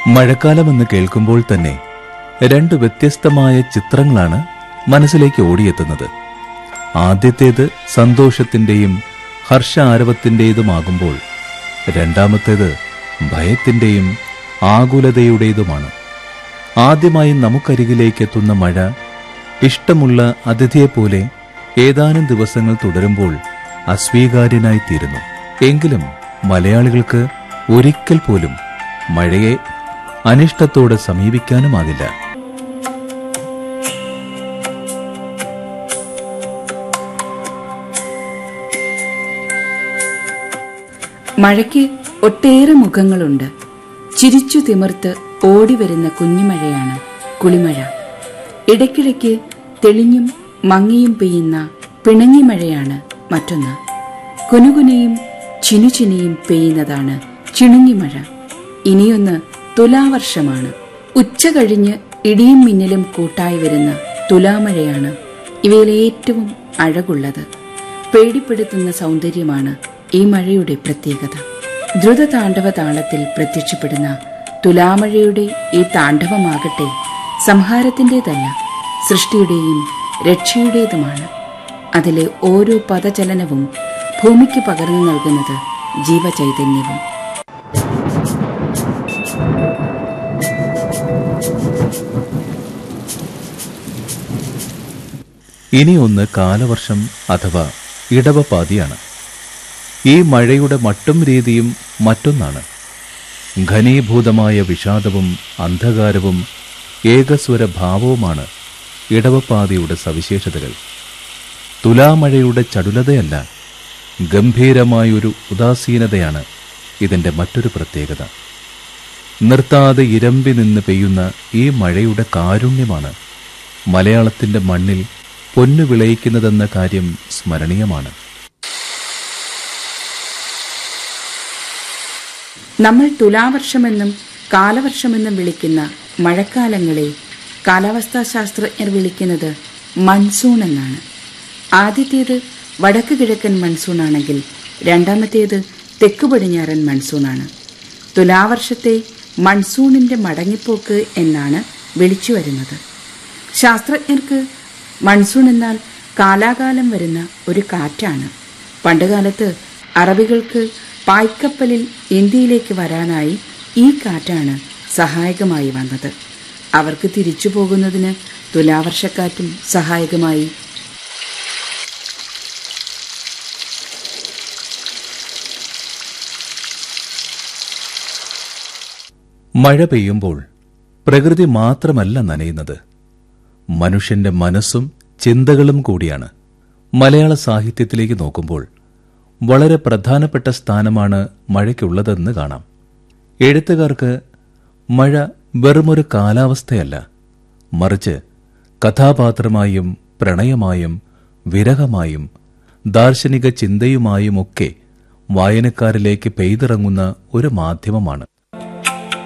മഴക്കാലമെന്ന് കേൾക്കുമ്പോൾ തന്നെ രണ്ട് വ്യത്യസ്തമായ ചിത്രങ്ങളാണ് മനസ്സിലേക്ക് ഓടിയെത്തുന്നത് ആദ്യത്തേത് സന്തോഷത്തിന്റെയും ഹർഷ ആരവത്തിന്റേതുമാകുമ്പോൾ രണ്ടാമത്തേത് ഭയത്തിന്റെയും ആകുലതയുടേതുമാണ് ആദ്യമായി നമുക്കരികിലേക്ക് എത്തുന്ന മഴ ഇഷ്ടമുള്ള അതിഥിയെപ്പോലെ ഏതാനും ദിവസങ്ങൾ തുടരുമ്പോൾ അസ്വീകാര്യനായി തീരുന്നു എങ്കിലും മലയാളികൾക്ക് ഒരിക്കൽ പോലും മഴയെ അനിഷ്ടത്തോടെ സമീപിക്കാനുമാകില്ല മഴയ്ക്ക് ഒട്ടേറെ മുഖങ്ങളുണ്ട് ചിരിച്ചു തിമിർത്ത് ഓടിവരുന്ന കുഞ്ഞുമഴയാണ് കുളിമഴ ഇടയ്ക്കിടയ്ക്ക് തെളിഞ്ഞും മങ്ങിയും പെയ്യുന്ന പിണങ്ങി മഴയാണ് മറ്റൊന്ന് കുനുകുനയും ചിനുചിനിയും പെയ്യുന്നതാണ് ചിണുങ്ങിമഴ ഇനിയൊന്ന് തുലാവർഷമാണ് ഉച്ച കഴിഞ്ഞ് ഇടിയും മിന്നലും കൂട്ടായി വരുന്ന തുലാമഴയാണ് ഇവയിൽ ഏറ്റവും അഴകുള്ളത് പേടിപ്പെടുത്തുന്ന സൗന്ദര്യമാണ് ഈ മഴയുടെ പ്രത്യേകത ദ്രുത താണ്ഡവ താളത്തിൽ പ്രത്യക്ഷപ്പെടുന്ന തുലാമഴയുടെ ഈ താണ്ഡവമാകട്ടെ സംഹാരത്തിൻ്റെതല്ല സൃഷ്ടിയുടെയും രക്ഷയുടേതുമാണ് അതിലെ ഓരോ പദചലനവും ഭൂമിക്ക് പകർന്നു നൽകുന്നത് ജീവചൈതന്യവും ഇനി ഒന്ന് കാലവർഷം അഥവാ ഇടവപ്പാതിയാണ് ഈ മഴയുടെ മട്ടും രീതിയും മറ്റൊന്നാണ് ഘനീഭൂതമായ വിഷാദവും അന്ധകാരവും ഏകസ്വര ഭാവവുമാണ് ഇടവപ്പാതിയുടെ സവിശേഷതകൾ തുലാമഴയുടെ ചടുലതയല്ല ഗംഭീരമായൊരു ഉദാസീനതയാണ് ഇതിന്റെ മറ്റൊരു പ്രത്യേകത നിർത്താതെ ഇരമ്പി നിന്ന് പെയ്യുന്ന ഈ മഴയുടെ കാരുണ്യമാണ് മലയാളത്തിന്റെ മണ്ണിൽ പൊന്നു വിളയിക്കുന്നതെന്ന കാര്യം സ്മരണീയമാണ് നമ്മൾ തുലാവർഷമെന്നും കാലവർഷമെന്നും വിളിക്കുന്ന മഴക്കാലങ്ങളെ കാലാവസ്ഥാ ശാസ്ത്രജ്ഞർ വിളിക്കുന്നത് മൺസൂൺ എന്നാണ് ആദ്യത്തേത് വടക്ക് കിഴക്കൻ മൺസൂൺ ആണെങ്കിൽ രണ്ടാമത്തേത് തെക്ക് പടിഞ്ഞാറൻ മൺസൂണാണ് തുലാവർഷത്തെ മൺസൂണിന്റെ മടങ്ങിപ്പോക്ക് എന്നാണ് വിളിച്ചു വരുന്നത് ശാസ്ത്രജ്ഞർക്ക് മൺസൂൺ എന്നാൽ കാലാകാലം വരുന്ന ഒരു കാറ്റാണ് പണ്ടുകാലത്ത് അറബികൾക്ക് പായ്ക്കപ്പലിൽ ഇന്ത്യയിലേക്ക് വരാനായി ഈ കാറ്റാണ് സഹായകമായി വന്നത് അവർക്ക് തിരിച്ചു പോകുന്നതിന് തുലാവർഷക്കാറ്റും സഹായകമായി മഴ പെയ്യുമ്പോൾ പ്രകൃതി മാത്രമല്ല നനയുന്നത് മനുഷ്യന്റെ മനസ്സും ചിന്തകളും കൂടിയാണ് മലയാള സാഹിത്യത്തിലേക്ക് നോക്കുമ്പോൾ വളരെ പ്രധാനപ്പെട്ട സ്ഥാനമാണ് മഴയ്ക്കുള്ളതെന്ന് കാണാം എഴുത്തുകാർക്ക് മഴ വെറുമൊരു കാലാവസ്ഥയല്ല മറിച്ച് കഥാപാത്രമായും പ്രണയമായും വിരഹമായും ദാർശനിക ചിന്തയുമായുമൊക്കെ വായനക്കാരിലേക്ക് പെയ്തിറങ്ങുന്ന ഒരു മാധ്യമമാണ്